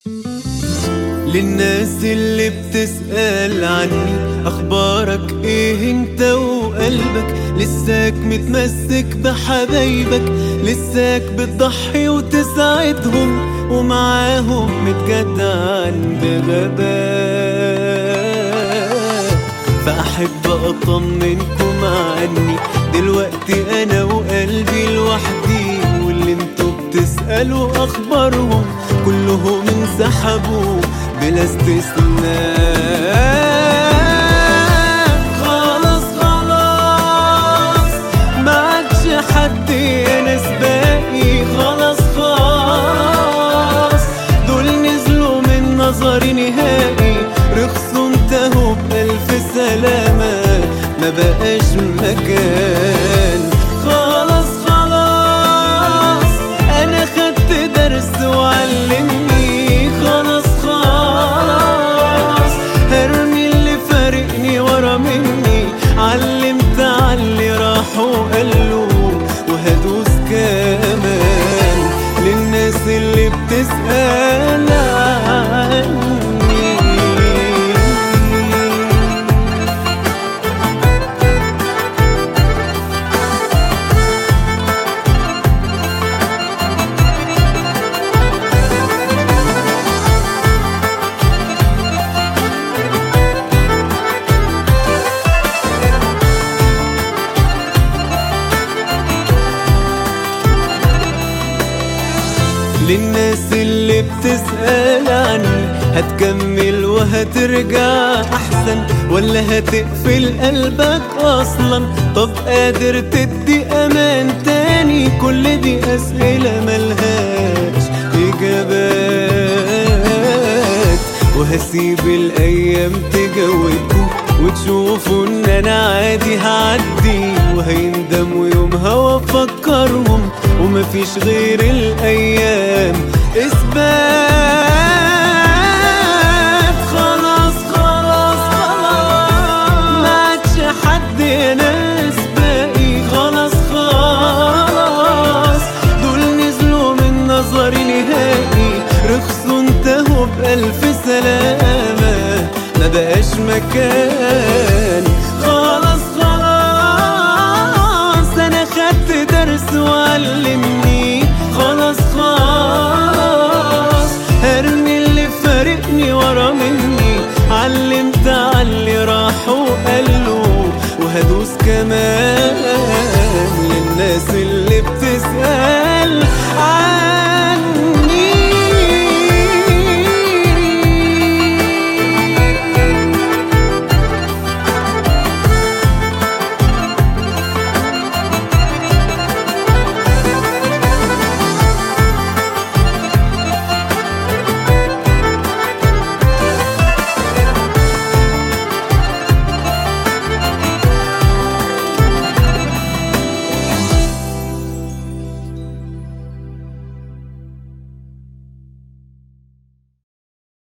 للناس اللي بتسأل عني أخبارك إيه انت وقلبك لساك متمسك بحبايبك لساك بتضحي وتساعدهم ومعاهم متجدعن بغباء فأحب أطمنكم عني دلوقتي أنا وقلبي لوحدي واللي انتوا بتسألوا أخبارهم كلهم انسحبوا بلا استثناء خلاص خلاص ما عادش حد ينس باقي خلاص خلاص دول نزلوا من نظري نهائي رخصوا انتهوا بألف سلامة ما بقاش مكان خلاص خلاص انا خدت درس وعلمني خلاص خلاص هرمي اللي فارقني ورا مني علمت علي راح وقالوا وهدوس كمان للناس اللي بتسأل عني للناس اللي بتسأل عني هتكمل وهترجع أحسن ولا هتقفل قلبك أصلا طب قادر تدي أمان تاني كل دي أسئلة ملهاش إجابات وهسيب الأيام تجاوبكم وتشوفوا إن أنا عادي هعدي وهيندموا يومها وأفكرهم ومفيش غير الأيام إثبات